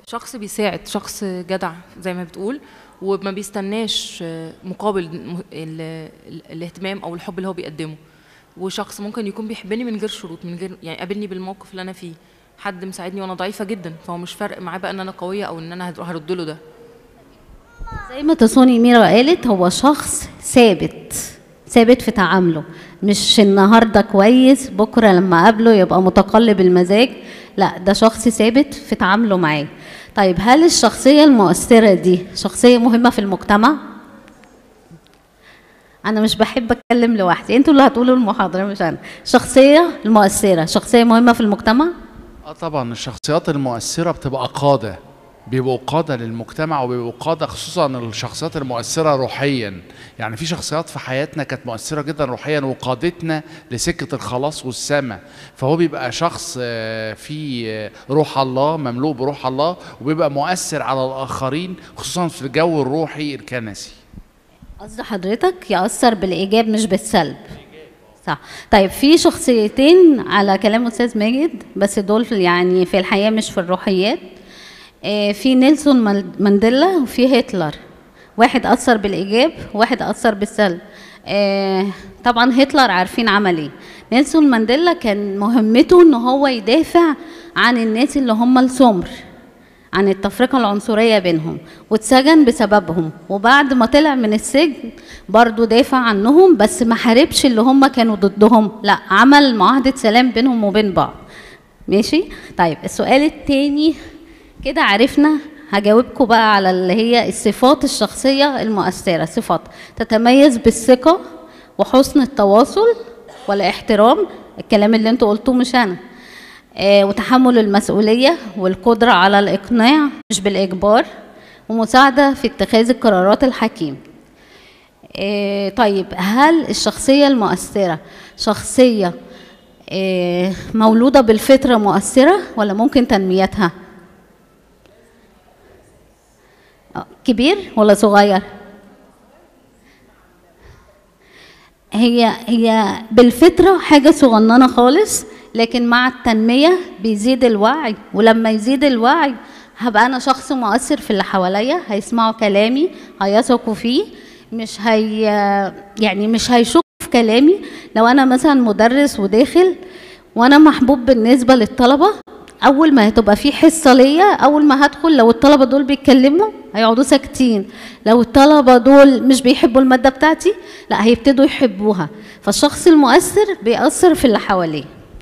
شخص بيساعد شخص جدع زي ما بتقول وما بيستناش آه، مقابل م- ال- ال- الاهتمام او الحب اللي هو بيقدمه وشخص ممكن يكون بيحبني من غير شروط من غير يعني قابلني بالموقف اللي انا فيه حد مساعدني وانا ضعيفه جدا فهو مش فارق معاه بقى ان انا قويه او ان انا هرد له ده زي ما تسوني ميرا قالت هو شخص ثابت ثابت في تعامله مش النهارده كويس بكره لما اقابله يبقى متقلب المزاج لا ده شخص ثابت في تعامله معاه طيب هل الشخصيه المؤثره دي شخصيه مهمه في المجتمع انا مش بحب اتكلم لوحدي انتوا اللي هتقولوا المحاضره مش انا الشخصيه المؤثره شخصيه مهمه في المجتمع اه طبعا الشخصيات المؤثرة بتبقى قادة بيبقوا قادة للمجتمع وبيبقوا قادة خصوصا الشخصيات المؤثرة روحيا يعني في شخصيات في حياتنا كانت مؤثرة جدا روحيا وقادتنا لسكة الخلاص والسماء فهو بيبقى شخص آه، فيه آه، روح الله مملوء بروح الله وبيبقى مؤثر على الآخرين خصوصا في الجو الروحي الكنسي قصد حضرتك يأثر بالإيجاب مش بالسلب صح طيب في شخصيتين على كلام أستاذ ماجد بس دول في- يعني في الحياة مش في الروحيات آه، في نيلسون مال- مانديلا وفي هتلر واحد أثر بالإيجاب واحد أثر بالسلب آه، طبعا هتلر عارفين عمل ايه نيلسون مانديلا كان مهمته ان هو يدافع عن الناس اللي هم السمر عن التفرقة العنصرية بينهم واتسجن بسببهم وبعد ما طلع من السجن برضو دافع عنهم بس ما حاربش اللي هم كانوا ضدهم لا عمل معاهدة سلام بينهم وبين بعض ماشي طيب السؤال التاني كده عرفنا هجاوبكم بقى على اللي هي الصفات الشخصية المؤثرة صفات تتميز بالثقة وحسن التواصل والاحترام الكلام اللي انتوا قلتوه مش انا آه، وتحمل المسؤولية والقدرة على الإقناع مش بالإجبار ومساعدة في اتخاذ القرارات الحكيم آه، طيب هل الشخصية المؤثرة شخصية آه، مولودة بالفطرة مؤثرة ولا ممكن تنميتها؟ آه، كبير ولا صغير؟ هي هي بالفطرة حاجة صغننة خالص لكن مع التنمية بيزيد الوعي ولما يزيد الوعي هبقى أنا شخص مؤثر في اللي حواليا هيسمعوا كلامي هيثقوا فيه مش هي يعني مش هيشكوا في كلامي لو أنا مثلا مدرس وداخل وأنا محبوب بالنسبة للطلبة اول ما هتبقى في حصه ليا اول ما هدخل لو الطلبه دول بيتكلموا هيقعدوا ساكتين لو الطلبه دول مش بيحبوا الماده بتاعتي لا هيبتدوا يحبوها فالشخص المؤثر بيأثر في اللي حواليه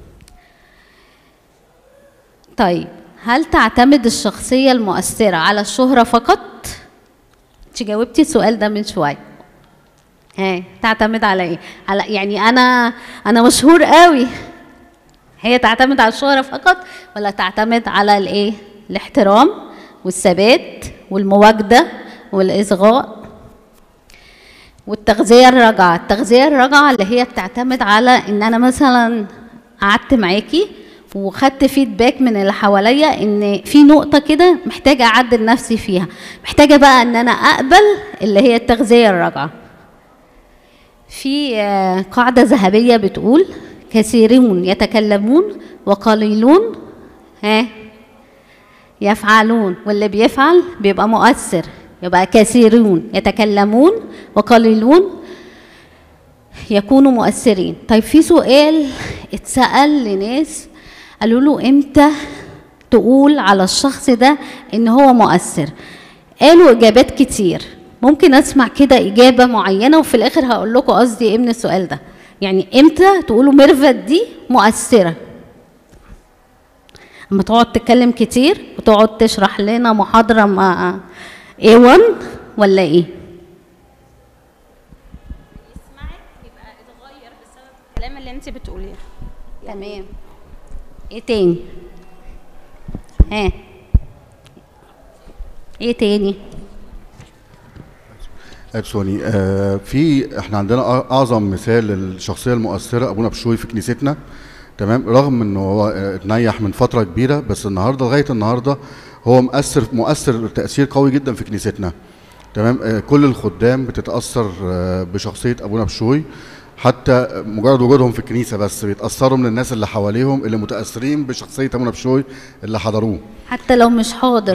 طيب هل تعتمد الشخصيه المؤثره على الشهره فقط انت جاوبتي السؤال ده من شويه ها تعتمد على ايه على يعني انا انا مشهور قوي هي تعتمد على الشهرة فقط ولا تعتمد على الايه الاحترام والثبات والمواجدة والإصغاء والتغذية الراجعة التغذية الراجعة اللي هي بتعتمد على ان انا مثلا قعدت معاكي وخدت فيدباك من اللي حواليا ان في نقطة كده محتاجة اعدل نفسي فيها محتاجة بقى ان انا اقبل اللي هي التغذية الراجعة في آه، قاعدة ذهبية بتقول كثيرون يتكلمون وقليلون ها يفعلون واللي بيفعل بيبقى مؤثر يبقى كثيرون يتكلمون وقليلون يكونوا مؤثرين طيب في سؤال اتسأل لناس قالوا له امتى تقول على الشخص ده ان هو مؤثر قالوا اجابات كتير ممكن اسمع كده اجابه معينه وفي الاخر هقول لكم قصدي ايه من السؤال ده يعني امتى تقولوا ميرفت دي مؤثره اما تقعد تتكلم كتير وتقعد تشرح لنا محاضره مع A1 ولا ايه الكلام اللي انت بتقوليه تمام ايه تاني ها ايه تاني اكسوني آه في احنا عندنا أع- اعظم مثال للشخصيه المؤثره ابونا بشوي في كنيستنا تمام رغم انه هو آه، اتنيح من فتره كبيره بس النهارده لغايه النهارده هو مؤثر مؤثر تاثير قوي جدا في كنيستنا تمام آه كل الخدام بتتاثر آه بشخصيه ابونا بشوي حتى مجرد وجودهم في الكنيسه بس بيتاثروا من الناس اللي حواليهم اللي متاثرين بشخصيه ابونا بشوي اللي حضروه حتى لو مش حاضر